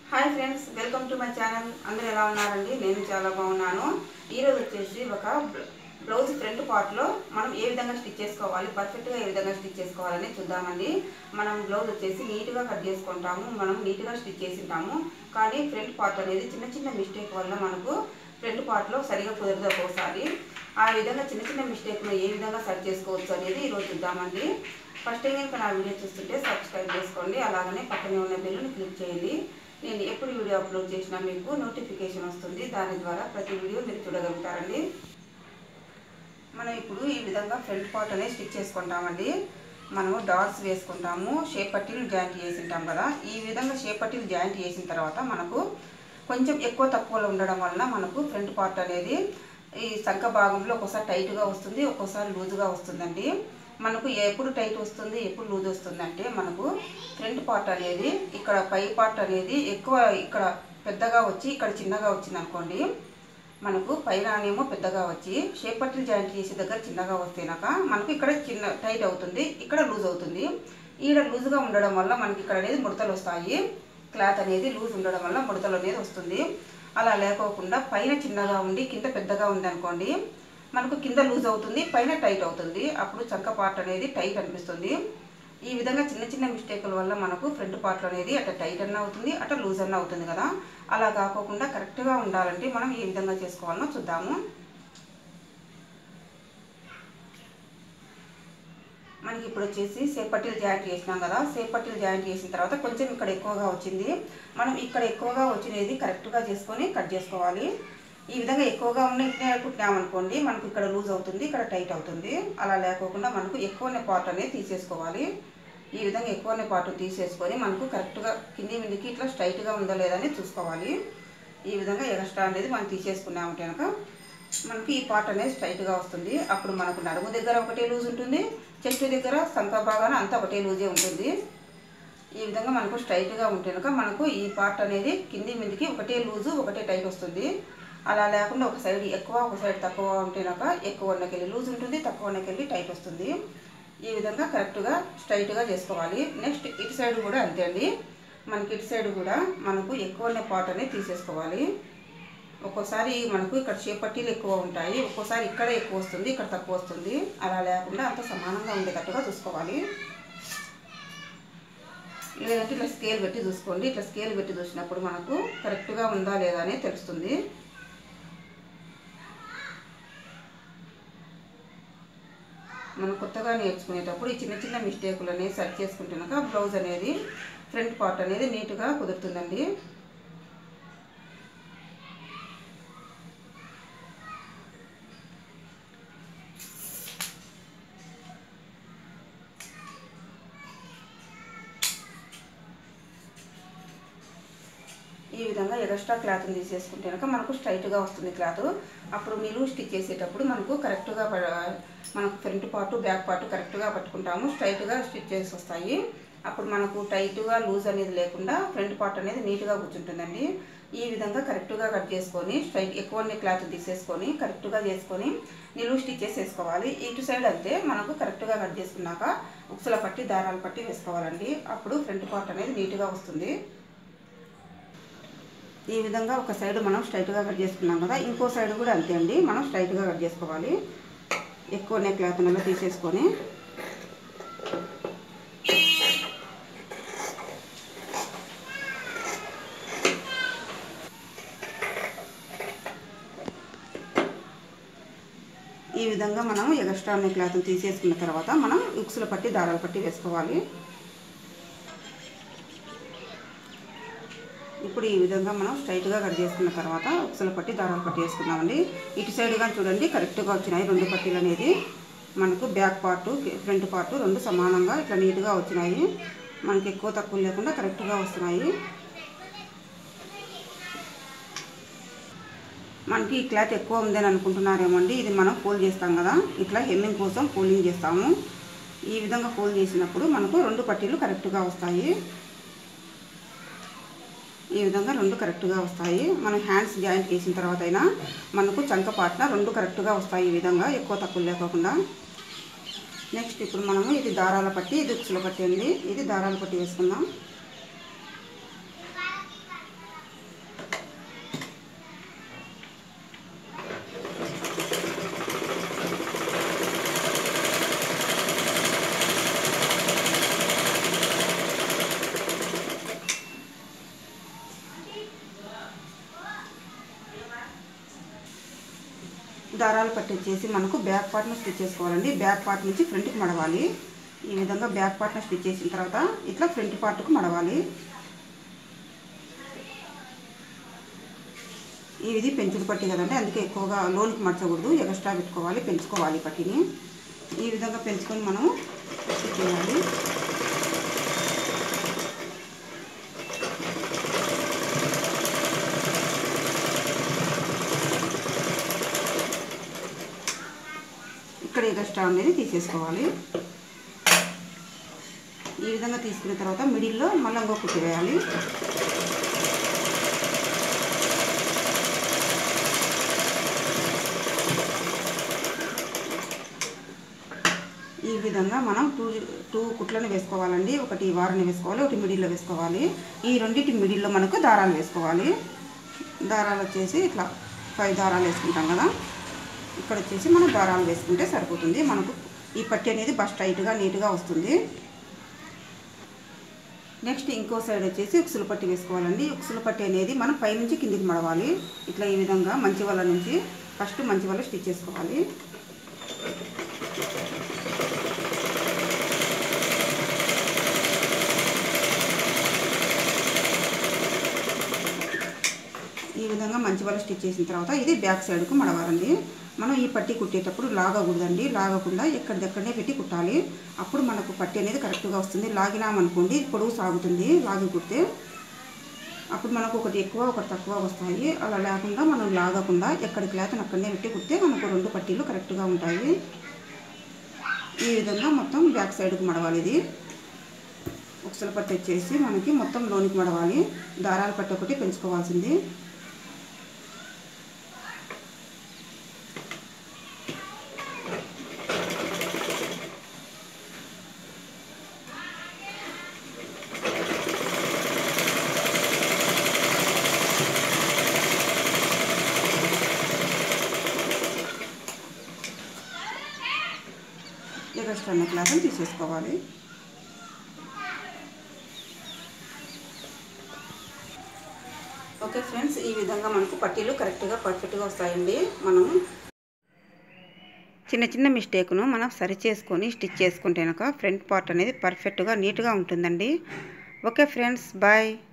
hi friends welcome to my channel అందరూ ఎలా ఉన్నారండి నేను చాలా బాగున్నాను ఈరోజు వచ్చేసి ఒక బ్ల- బ్లౌజ్ ఫ్రంట్ పార్ట్లో మనం ఏ విధంగా స్టిచ్ చేసుకోవాలి పర్ఫెక్ట్గా ఏ విధంగా స్టిచ్ చేసుకోవాలని చూద్దామండి మనం బ్లౌజ్ వచ్చేసి నీట్గా కట్ చేసుకుంటాము మనం నీట్గా స్టిచ్ చేసింటాము కానీ ఫ్రంట్ పార్ట్ అనేది చిన్న చిన్న మిస్టేక్ వల్ల మనకు ఫ్రంట్ పార్ట్లో సరిగా కుదరదు ఒక్కోసారి ఆ విధంగా చిన్న చిన్న మిస్టేక్ను ఏ విధంగా సరి చేసుకోవచ్చు అనేది ఈరోజు చూద్దామండి ఫస్ట్ టైం కనుక నా వీడియో చూస్తుంటే సబ్స్క్రైబ్ చేసుకోండి అలాగనే పక్కనే ఉన్న బెల్లుని క్లిక్ చేయండి నేను ఎప్పుడు వీడియో అప్లోడ్ చేసినా మీకు నోటిఫికేషన్ వస్తుంది దాని ద్వారా ప్రతి వీడియో మీరు చూడగలుగుతారండి మనం ఇప్పుడు ఈ విధంగా ఫ్రంట్ పార్ట్ అనేది స్టిచ్ చేసుకుంటామండి మనము డాట్స్ వేసుకుంటాము షేప్ పట్టీలు జాయింట్ చేసి ఉంటాం కదా ఈ విధంగా షేప్ పట్టీలు జాయింట్ చేసిన తర్వాత మనకు కొంచెం ఎక్కువ తక్కువలో ఉండడం వలన మనకు ఫ్రంట్ పార్ట్ అనేది ఈ సంఖ భాగంలో ఒక్కోసారి టైట్గా వస్తుంది ఒక్కోసారి లూజుగా వస్తుందండి మనకు ఎప్పుడు టైట్ వస్తుంది ఎప్పుడు లూజ్ వస్తుంది అంటే మనకు ఫ్రంట్ పార్ట్ అనేది ఇక్కడ పై పార్ట్ అనేది ఎక్కువ ఇక్కడ పెద్దగా వచ్చి ఇక్కడ చిన్నగా వచ్చింది అనుకోండి మనకు పైన ఏమో పెద్దగా వచ్చి షేప్ పట్టిల్ జాయింట్ చేసే దగ్గర చిన్నగా వస్తేనాక మనకు ఇక్కడ చిన్న టైట్ అవుతుంది ఇక్కడ లూజ్ అవుతుంది ఈడ లూజ్గా ఉండడం వల్ల మనకి ఇక్కడ అనేది ముడతలు వస్తాయి క్లాత్ అనేది లూజ్ ఉండడం వల్ల ముడతలు అనేది వస్తుంది అలా లేకోకుండా పైన చిన్నగా ఉండి కింద పెద్దగా ఉంది అనుకోండి మనకు కింద లూజ్ అవుతుంది పైన టైట్ అవుతుంది అప్పుడు చక్క పార్ట్ అనేది టైట్ అనిపిస్తుంది ఈ విధంగా చిన్న చిన్న మిస్టేకుల వల్ల మనకు ఫ్రంట్ పార్ట్ అనేది అట్లా టైట్ అన్న అవుతుంది అట్లా లూజ్ అన్న అవుతుంది కదా అలా కాకోకుండా కరెక్ట్గా ఉండాలంటే మనం ఏ విధంగా చేసుకోవాలనో చూద్దాము మనకి ఇప్పుడు వచ్చేసి సేప్ పట్టీలు జాయింట్ చేసినాం కదా సేప్ పట్టీలు జాయింట్ చేసిన తర్వాత కొంచెం ఇక్కడ ఎక్కువగా వచ్చింది మనం ఇక్కడ ఎక్కువగా వచ్చినది కరెక్ట్గా చేసుకొని కట్ చేసుకోవాలి ఈ విధంగా ఎక్కువగా ఉన్న ఇట్లా కుట్టామనుకోండి మనకు ఇక్కడ లూజ్ అవుతుంది ఇక్కడ టైట్ అవుతుంది అలా లేకోకుండా మనకు ఎక్కువనే పార్ట్ అనేది తీసేసుకోవాలి ఈ విధంగా ఎక్కువనే పార్ట్ తీసేసుకొని మనకు కరెక్ట్గా కింది మీదకి ఇట్లా స్ట్రైట్గా ఉందా లేదా అని చూసుకోవాలి ఈ విధంగా ఎక్స్ట్రా అనేది మనం తీసేసుకున్నామంటే కనుక మనకి ఈ పార్ట్ అనేది స్ట్రైట్గా వస్తుంది అప్పుడు మనకు నడుము దగ్గర ఒకటే లూజ్ ఉంటుంది చెస్ట్ దగ్గర సంఖ భాగాన అంతా ఒకటే లూజే ఉంటుంది ఈ విధంగా మనకు స్ట్రైట్గా ఉంటే కనుక మనకు ఈ పార్ట్ అనేది కింది మీదకి ఒకటే లూజు ఒకటే టైట్ వస్తుంది అలా లేకుండా ఒక సైడ్ ఎక్కువ ఒక సైడ్ తక్కువ ఉంటేనాక ఎక్కువ ఉన్నకెళ్ళి లూజ్ ఉంటుంది తక్కువ ఉన్నకెళ్ళి టైట్ వస్తుంది ఈ విధంగా కరెక్ట్గా స్ట్రైట్గా చేసుకోవాలి నెక్స్ట్ ఇటు సైడ్ కూడా అంతే అండి మనకి ఇటు సైడ్ కూడా మనకు ఎక్కువ ఉన్న పార్ట్ అనేది తీసేసుకోవాలి ఒక్కోసారి మనకు ఇక్కడ చేపట్టీలు ఎక్కువ ఉంటాయి ఒక్కోసారి ఇక్కడ ఎక్కువ వస్తుంది ఇక్కడ తక్కువ వస్తుంది అలా లేకుండా అంత సమానంగా ఉండేటట్టుగా చూసుకోవాలి లేదంటే ఇట్లా స్కేల్ పెట్టి చూసుకోండి ఇట్లా స్కేల్ పెట్టి చూసినప్పుడు మనకు కరెక్ట్గా ఉందా లేదా అనేది తెలుస్తుంది మనం కొత్తగా నేర్చుకునేటప్పుడు ఈ చిన్న చిన్న మిస్టేకులు అనేవి సెట్ చేసుకుంటున్నాక బ్లౌజ్ అనేది ఫ్రంట్ పార్ట్ అనేది నీట్గా కుదురుతుందండి ఈ విధంగా ఎక్స్ట్రా క్లాత్ని తీసేసుకుంటే కనుక మనకు స్ట్రైట్గా వస్తుంది క్లాత్ అప్పుడు నిలువు స్టిచ్ చేసేటప్పుడు మనకు కరెక్ట్గా ప- మనకు ఫ్రంట్ పార్ట్ బ్యాక్ పార్ట్ కరెక్ట్గా పట్టుకుంటాము స్ట్రైట్గా స్టిచ్ చేసి వస్తాయి అప్పుడు మనకు టైట్గా లూజ్ అనేది లేకుండా ఫ్రంట్ పార్ట్ అనేది నీట్గా కూర్చుంటుందండి ఈ విధంగా కరెక్ట్గా కట్ చేసుకొని స్ట్రైట్ ఎక్కువ క్లాత్ తీసేసుకొని కరెక్ట్గా చేసుకొని నిలువు స్టిచ్ వేసుకోవాలి ఇటు సైడ్ అంతే మనకు కరెక్ట్గా కట్ చేసుకున్నాక ఉక్సుల పట్టి దారాలు పట్టి వేసుకోవాలండి అప్పుడు ఫ్రంట్ పార్ట్ అనేది నీట్గా వస్తుంది ఈ విధంగా ఒక సైడ్ మనం స్ట్రైట్గా కట్ చేసుకున్నాం కదా ఇంకో సైడ్ కూడా అంతే అండి మనం స్ట్రైట్గా కట్ చేసుకోవాలి ఎక్కువ నెక్ క్లాత్ నెల తీసేసుకొని ఈ విధంగా మనం ఎక్స్ట్రా నెక్ క్లాత్ తీసేసుకున్న తర్వాత మనం ఉక్సుల పట్టి దారాలు పట్టి వేసుకోవాలి ఇప్పుడు ఈ విధంగా మనం స్ట్రైట్గా కట్ చేసుకున్న తర్వాత ఉక్సలు పట్టి దారాలు పట్టి వేసుకున్నామండి ఇటు సైడ్గా చూడండి కరెక్ట్గా వచ్చినాయి రెండు పట్టీలు అనేది మనకు బ్యాక్ పార్ట్ ఫ్రంట్ పార్ట్ రెండు సమానంగా ఇట్లా నీట్గా వచ్చినాయి మనకి ఎక్కువ తక్కువ లేకుండా కరెక్ట్గా వస్తున్నాయి మనకి ఈ క్లాత్ ఎక్కువ ఉందని అనుకుంటున్నారేమోండి ఇది మనం ఫోల్డ్ చేస్తాం కదా ఇట్లా హెమ్మింగ్ కోసం ఫోల్డింగ్ చేస్తాము ఈ విధంగా ఫోల్డ్ చేసినప్పుడు మనకు రెండు పట్టీలు కరెక్ట్గా వస్తాయి ఈ విధంగా రెండు కరెక్ట్గా వస్తాయి మనం హ్యాండ్స్ జాయింట్ చేసిన తర్వాత అయినా మనకు చంక పాటన రెండు కరెక్ట్గా వస్తాయి ఈ విధంగా ఎక్కువ తక్కువ లేకోకుండా నెక్స్ట్ ఇప్పుడు మనము ఇది దారాల పట్టి ఇది ఉక్సుల పట్టి అండి ఇది దారాల పట్టి వేసుకుందాం దారాలు పట్టి వచ్చేసి మనకు బ్యాక్ పార్ట్ను స్టిచ్ చేసుకోవాలండి బ్యాక్ పార్ట్ నుంచి ఫ్రంట్కి మడవాలి ఈ విధంగా బ్యాక్ పార్ట్ను స్టిచ్ చేసిన తర్వాత ఇట్లా ఫ్రంట్ పార్ట్కు మడవాలి ఇది పెంచుడు పట్టి కదండి అందుకే ఎక్కువగా లోనికి మడచకూడదు ఎక్స్ట్రా పెట్టుకోవాలి పెంచుకోవాలి పట్టిని ఈ విధంగా పెంచుకొని మనం స్టిచ్ చేయాలి ఇక్కడ ఎక్స్ట్రా అనేది తీసేసుకోవాలి ఈ విధంగా తీసుకున్న తర్వాత మిడిల్లో మళ్ళీ ఇంకో కుట్టి వేయాలి ఈ విధంగా మనం టూ టూ కుట్లను వేసుకోవాలండి ఒకటి వారని వేసుకోవాలి ఒకటి మిడిల్లో వేసుకోవాలి ఈ రెండింటి మిడిల్లో మనకు దారాలు వేసుకోవాలి దారాలు వచ్చేసి ఇట్లా ఫైవ్ దారాలు వేసుకుంటాం కదా ఇక్కడ వచ్చేసి మనం దారాలు వేసుకుంటే సరిపోతుంది మనకు ఈ పట్టి అనేది బస్ టైట్గా నీట్గా వస్తుంది నెక్స్ట్ ఇంకో సైడ్ వచ్చేసి ఉక్సులు పట్టి వేసుకోవాలండి ఉక్సులు పట్టి అనేది మనం పైనుంచి కిందికి మడవాలి ఇట్లా ఈ విధంగా మంచి వాళ్ళ నుంచి ఫస్ట్ మంచి వాళ్ళ స్టిచ్ చేసుకోవాలి ఈ విధంగా మంచి వాళ్ళు స్టిచ్ చేసిన తర్వాత ఇది బ్యాక్ సైడ్కు మడవాలండి మనం ఈ పట్టి కుట్టేటప్పుడు లాగకూడదండి లాగకుండా ఎక్కడిదక్కడనే పెట్టి కుట్టాలి అప్పుడు మనకు పట్టి అనేది కరెక్ట్గా వస్తుంది లాగినామనుకోండి పొడవు సాగుతుంది లాగి కుడితే అప్పుడు మనకు ఒకటి ఎక్కువ ఒకటి తక్కువ వస్తాయి అలా లేకుండా మనం లాగకుండా ఎక్కడికి లేతను అక్కడనే పెట్టి కుడితే మనకు రెండు పట్టీలు కరెక్ట్గా ఉంటాయి ఈ విధంగా మొత్తం బ్యాక్ సైడ్కి మడవాలి ఇది ఉక్సల పట్టి వచ్చేసి మనకి మొత్తం లోనికి మడవాలి దారాల పట్టి ఒకటి పెంచుకోవాల్సింది ఎగస్ట్రా క్లాసులు తీసేసుకోవాలి ఓకే ఫ్రెండ్స్ ఈ విధంగా మనకు పట్టీలు కరెక్ట్గా పర్ఫెక్ట్గా వస్తాయండి మనం చిన్న చిన్న మిస్టేక్ను మనం సరి చేసుకొని స్టిచ్ చేసుకుంటే కనుక ఫ్రంట్ పార్ట్ అనేది పర్ఫెక్ట్గా నీట్గా ఉంటుందండి ఓకే ఫ్రెండ్స్ బాయ్